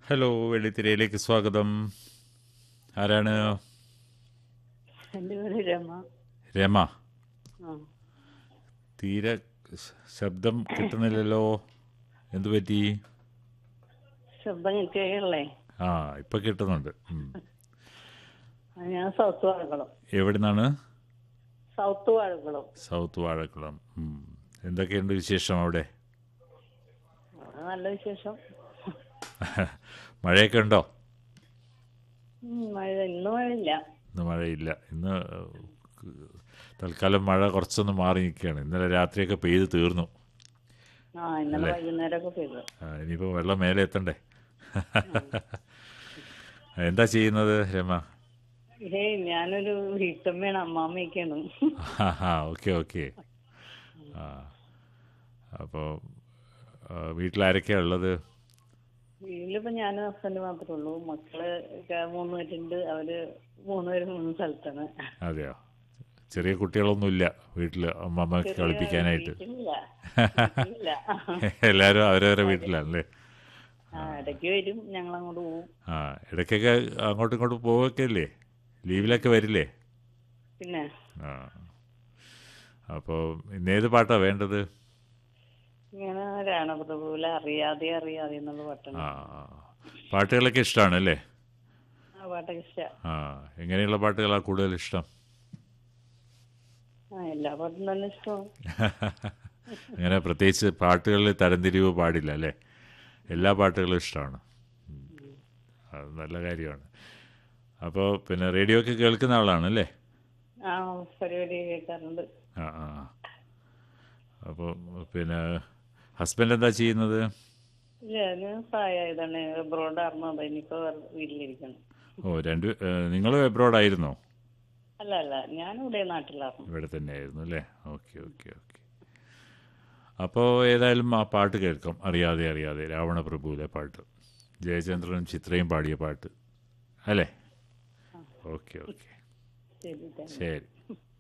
Hello വെള്ളിത്തിരയിലേക്ക് സ്വാഗതം ആരാണ് എൻ്റെ പേര് രമ രമ ആ തീരെ ശ- ശബ്ദം കിട്ടുന്നില്ലല്ലോ എന്തു പറ്റി ശബ്ദം കേൾക്കല്ലേ ആ ഇപ്പൊ കിട്ടുന്നുണ്ട് ഉം. ഞാൻ സൗത്ത് വാഴക്കുളം എവിടുന്നാണ് സൗത്ത് വാഴക്കുളം സൗത്ത് വാഴക്കുളം ഉം. എന്തൊക്കെയുണ്ട് വിശേഷം അവിടെ അവിടെ നല്ല വിശേഷം മഴയൊക്കെ ഉണ്ടോ ഉം, മഴ ഇന്ന് മഴയില്ല ഇന്ന് മഴയില്ല ഇന്ന് ഏഹ്, തൽക്കാലം മഴ കുറച്ചൊന്ന് മാറി നിൽക്കുകയാണ് ഇന്നലെ രാത്രിയൊക്കെ പെയ്ത് തീർന്നു ആ ഇന്നലെ വൈകുന്നേരമൊക്കെ പെയ്തു ആ, ഇനിയിപ്പോൾ വെള്ളം മേലെ എത്തണ്ടേ എന്താ ചെയ്യുന്നത് രമ ഏയ് ഞാനൊരു വീട്ടമ്മയാണ് അമ്മാമ്മയൊക്കെയാണ് ആ ഓക്കെ ഓക്കെ ആ അപ്പോൾ വീട്ടിലാരൊക്കെയാണ് ഉള്ളത് വീട്ടിലിപ്പോ ഞാനും ഹസ്ബൻഡ് മാത്രമേ ഉള്ളൂ മക്കള് ഒക്കെ മൂന്ന് പേരുണ്ട് അവര് മൂന്നുപേരും മൂന്ന് സ്ഥലത്താണ് അതെയോ ചെറിയ കുട്ടികളൊന്നുമില്ല വീട്ടിൽ അമ്മമ്മക്ക് കളിപ്പിക്കാനായിട്ട് ഇല്ല ഇല്ല എല്ലാവരും അവരവരുടെ വീട്ടിലാണല്ലേ ആ ഇടയ്ക്ക് വരും ഞങ്ങൾ അങ്ങോട്ട് പോകും ആ ഇടയ്ക്കൊക്കെ അങ്ങോട്ടും ഇങ്ങോട്ടും പോവുകയൊക്കെ അല്ലേ ലീവിലൊക്കെ വരില്ലേ പിന്നെ ആ അപ്പോൾ ഇന്നേത് പാട്ടാ വേണ്ടത് ഇങ്ങനെ രാണപ്രഭുവിലെ അറിയാതെ അറിയാതെ എന്നുള്ള പാട്ടാണ് ആ ആ. പാട്ടുകളൊക്കെ ഇഷ്ടമാണ് അല്ലേ ആ പാട്ടൊക്കെ ഇഷ്ട ആ എങ്ങനെയുള്ള പാട്ടുകളാണ് കൂടുതൽ ഇഷ്ടം ആ എല്ലാ പാട്ടും തന്നെ ഇഷ്ടമാണ് അങ്ങനെ പ്രത്യേകിച്ച് പാട്ടുകളിൽ തരംതിരിവ് പാടില്ല അല്ലേ എല്ലാ പാട്ടുകളും ഇഷ്ടമാണ് ഉം. അത് നല്ല കാര്യമാണ് അപ്പോൾ പിന്നെ റേഡിയോ ഒക്കെ കേൾക്കുന്ന ആളാണ് അല്ലേ ആ പരിപാടി കേൾക്കാറുണ്ട് ആ ആ അപ്പോൾ പിന്നെ ഹസ്ബൻഡ് എന്താ ചെയ്യുന്നത് ഇല്ല ഞാൻ പ്രായമായതാണ് എബ്രോഡ് ആയിരുന്നു അത് ഇനിയിപ്പോ വെറുതെ വീട്ടിലിരിക്കണം ഓ രണ്ട് നിങ്ങൾ എബ്രോഡായിരുന്നോ അല്ല അല്ല ഞാനിവിടെ നാട്ടിലായിരുന്നു ഇവിടെ തന്നെയായിരുന്നു അല്ലേ ഓക്കെ ഓക്കെ ഓക്കെ അപ്പോൾ ഏതായാലും ആ പാട്ട് കേൾക്കാം അറിയാതെ അറിയാതെ രാവണപ്രഭുവിലെ പാട്ട് ജയചന്ദ്രനും ചിത്രയും പാടിയ പാട്ട് അല്ലേ ഓക്കെ ഓക്കെ ശരി താങ്ക് യു. ശരി